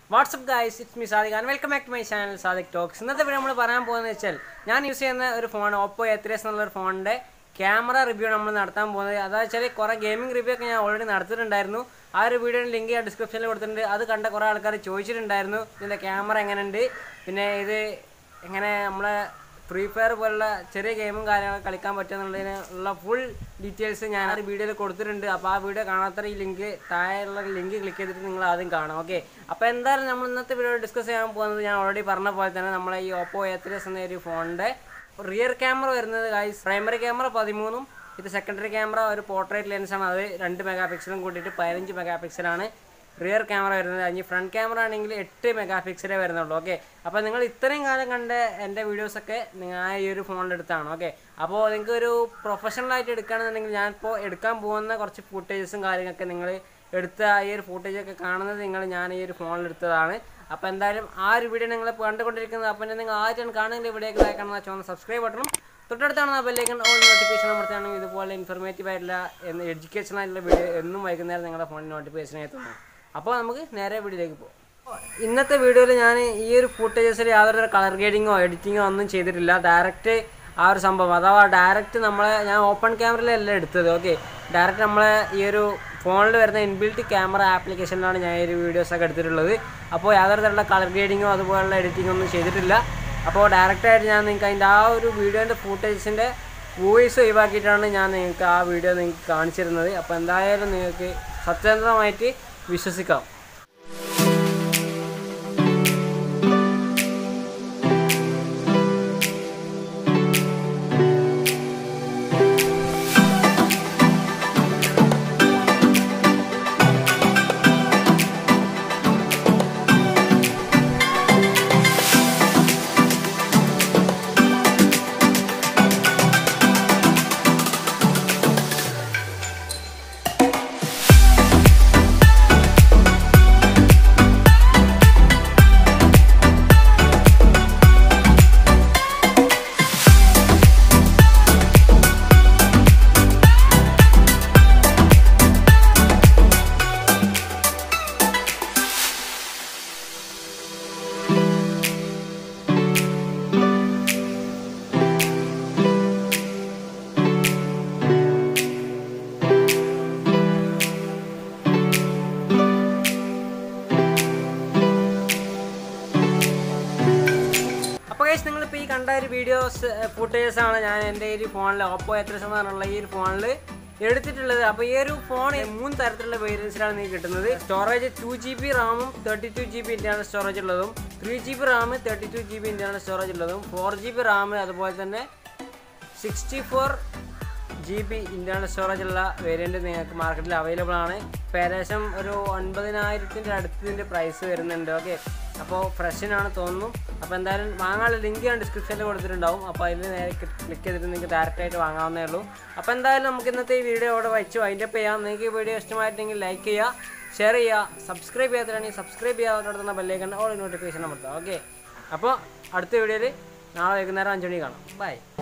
WhatsApp guys it's me Sadiq and welcome back to my channel Sadiq talks ഇന്നത്തെ video നമ്മൾ പറയാൻ പോകുന്നത് വെച്ചാൽ ഞാൻ യൂസ് ചെയ്യുന്ന ഒരു phone Oppo A three S എന്നുള്ള ഒരു ഫോണിൻ്റെ ക്യാമറ റിവ്യൂ നമ്മൾ നടത്താൻ പോകുന്നത് അതാ വെച്ചാൽ കുറേ ഗെയിമിംഗ് റിവ്യൂ ഒക്കെ ഞാൻ ഓൾറെഡി നടത്തിയിട്ടുണ്ടായിരുന്നു ആ ഒരു വീഡിയോയുടെ ലിങ്ക് ഞാൻ ഡിസ്ക്രിപ്ഷനിൽ കൊടുത്തിട്ടുണ്ട് അത് കണ്ട കുറേ ആൾക്കാർ ചോദിച്ചിട്ടുണ്ടായിരുന്നു ഇതിൻ്റെ ക്യാമറ എങ്ങനെയുണ്ട് പിന്നെ ഇത് എങ്ങനെ നമ്മളെ ഫ്രീ ഫയർ പോലുള്ള ചെറിയ ഗെയിമും കാര്യങ്ങളൊക്കെ കളിക്കാൻ പറ്റുമെന്നുള്ളതിന് ഉള്ള ഫുൾ ഡീറ്റെയിൽസ് ഞാൻ ആ ഒരു വീഡിയോയിൽ കൊടുത്തിട്ടുണ്ട് അപ്പോൾ ആ വീഡിയോ കാണാത്ത ഈ ലിങ്ക് താഴെയുള്ള ലിങ്ക് ക്ലിക്ക് ചെയ്തിട്ട് നിങ്ങൾ ആദ്യം കാണാം ഓക്കെ അപ്പോൾ എന്തായാലും നമ്മൾ ഇന്നത്തെ വീഡിയോ ഡിസ്കസ് ചെയ്യാൻ പോകുന്നത് ഞാൻ ഓൾറെഡി പറഞ്ഞ പോലെ തന്നെ നമ്മളെ ഈ ഓപ്പോ എ ത്രീ എസ് എന്ന ഒരു ഫോണിൻ്റെ റിയർ ക്യാമറ വരുന്നത് ഗൈസ് പ്രൈമറി ക്യാമറ പതിമൂന്നും ഇത് സെക്കൻഡറി ക്യാമറ ഒരു പോർട്രേറ്റ് ലെൻസാണ് അത് രണ്ട് മെഗാ പിക്സലും കൂട്ടിയിട്ട് പതിനഞ്ച് മെഗാ പിക്സലാണ് റിയർ ക്യാമറ വരുന്നത് അതിന് ഫ്രണ്ട് ക്യാമറ ആണെങ്കിൽ എട്ട് മെഗാ പിക്സലേ വരുന്നുള്ളൂ ഓക്കെ അപ്പോൾ നിങ്ങൾ ഇത്രയും കാലം കണ്ട എൻ്റെ വീഡിയോസൊക്കെ നിങ്ങൾ ആ ഈ ഒരു ഫോണിലെടുത്താണ് ഓക്കെ അപ്പോൾ നിങ്ങൾക്ക് ഒരു പ്രൊഫഷണലായിട്ട് എടുക്കുകയാണെന്നുണ്ടെങ്കിൽ ഞാനിപ്പോൾ എടുക്കാൻ പോകുന്ന കുറച്ച് ഫുട്ടേജസും കാര്യങ്ങളൊക്കെ നിങ്ങൾ എടുത്ത ഈ ഒരു ഫുട്ടേജൊക്കെ കാണുന്നത് നിങ്ങൾ ഞാൻ ഈ ഒരു ഫോണിലെടുത്തതാണ് അപ്പോൾ എന്തായാലും ആ ഒരു വീഡിയോ നിങ്ങൾ കണ്ടുകൊണ്ടിരിക്കുന്നത് അപ്പം നിങ്ങൾ ആദ്യം കാണുന്നതിൻ്റെ ഇവിടേക്ക് കാണുന്ന ചുവന്ന സബ്സ്ക്രൈബ് ബട്ടണും തൊട്ടടുത്താണ് ആ ബെല്ലേക്കൺ ഓൾ നോട്ടിഫിക്കേഷൻ അമർത്തുകയാണെങ്കിൽ ഇതുപോലെ ഇൻഫർമേറ്റീവ് ആയിട്ടുള്ള എന്ന് എഡ്യൂക്കേഷൻ ആയിട്ടുള്ള വീഡിയോ എന്നും വൈകുന്നേരം നിങ്ങളുടെ ഫോണിൽ നോട്ടിഫിക്കേഷൻ എത്തുന്നു അപ്പോൾ നമുക്ക് നേരെ വീഡിയോയിലേക്ക് പോകാം ഇന്നത്തെ വീഡിയോയിൽ ഞാൻ ഈ ഒരു ഫുട്ടേജസിൽ യാതൊരു കളർ ഗ്രേഡിങ്ങോ എഡിറ്റിങ്ങോ ഒന്നും ചെയ്തിട്ടില്ല ഡയറക്റ്റ് ആ ഒരു സംഭവം അഥവാ ഡയറക്റ്റ് നമ്മളെ ഞാൻ ഓപ്പൺ ക്യാമറയിലല്ല എടുത്തത് ഓക്കെ ഡയറക്റ്റ് നമ്മളെ ഈ ഒരു ഫോണിൽ വരുന്ന ഇൻബിൽറ്റ് ക്യാമറ ആപ്ലിക്കേഷനിലാണ് ഞാൻ ഈ ഒരു വീഡിയോസൊക്കെ എടുത്തിട്ടുള്ളത് അപ്പോൾ യാതൊരു തരത്തിലുള്ള കളർ ഗ്രേഡിങ്ങോ അതുപോലുള്ള എഡിറ്റിങ്ങോ ഒന്നും ചെയ്തിട്ടില്ല അപ്പോൾ ഡയറക്റ്റായിട്ട് ഞാൻ നിങ്ങൾക്ക് അതിൻ്റെ ആ ഒരു വീഡിയോൻ്റെ ഫുട്ടേജസിൻ്റെ വോയിസ് ഒഴിവാക്കിയിട്ടാണ് ഞാൻ നിങ്ങൾക്ക് ആ വീഡിയോ നിങ്ങൾക്ക് കാണിച്ചിരുന്നത് അപ്പോൾ എന്തായാലും നിങ്ങൾക്ക് സത്യസന്ധമായിട്ട് വിശ്വസിക്കാം അപ്പോൾ ഗൈസ് നിങ്ങളിപ്പോൾ ഈ കണ്ട ഒരു വീഡിയോസ് ഫുട്ടേജസ് ആണ് ഞാൻ എൻ്റെ ഈ ഒരു ഫോണിൽ ഓപ്പോ എത്ര ശതമാനമുള്ള ഈ ഒരു ഫോണിൽ എടുത്തിട്ടുള്ളത് അപ്പോൾ ഈ ഒരു ഫോൺ മൂന്ന് തരത്തിലുള്ള വേരിയൻസിലാണ് നിങ്ങൾക്ക് കിട്ടുന്നത് സ്റ്റോറേജ് ടു ജി ബി റാമും thirty two G B internal storage ഉള്ളതും three G B RAM thirty two G B internal storage ഉള്ളതും ഫോർ ജി ബി റാം അതുപോലെ തന്നെ sixty four G B internal storage ഉള്ള വേരിയൻറ്റ് നിങ്ങൾക്ക് മാർക്കറ്റിൽ available ആണ് ഇപ്പോൾ ഏകദേശം ഒരു ഒൻപതിനായിരത്തിൻ്റെ അടുത്തതിൻ്റെ പ്രൈസ് വരുന്നുണ്ട് ഓക്കെ അപ്പോൾ ഫ്രഷിനാണ് തോന്നുന്നു അപ്പോൾ എന്തായാലും വാങ്ങാനുള്ള ലിങ്ക് ഞാൻ ഡിസ്ക്രിപ്ഷനിൽ കൊടുത്തിട്ടുണ്ടാവും അപ്പോൾ അതിൽ നേരെ ക്ലിക്ക് ചെയ്തിട്ട് നിങ്ങൾക്ക് ഡയറക്റ്റായിട്ട് വാങ്ങാവുന്നേ ഉള്ളൂ അപ്പോൾ എന്തായാലും നമുക്ക് ഇന്നത്തെ ഈ വീഡിയോ അവിടെ വെച്ച് വൈൻഡപ്പ് ചെയ്യാം നിങ്ങൾക്ക് ഈ വീഡിയോ ഇഷ്ടമായിട്ടുണ്ടെങ്കിൽ ലൈക്ക് ചെയ്യുക ഷെയർ ചെയ്യുക സബ്സ്ക്രൈബ് ചെയ്യാത്തതാണെങ്കിൽ സബ്സ്ക്രൈബ് ചെയ്യാതെ ബെല്ലേക്കൺ ഓൾ നോട്ടിഫിക്കേഷൻ അമർത്താം ഓക്കെ അപ്പോൾ അടുത്ത വീഡിയോയിൽ നാളെ വൈകുന്നേരം അഞ്ച് മണി കാണാം ബൈ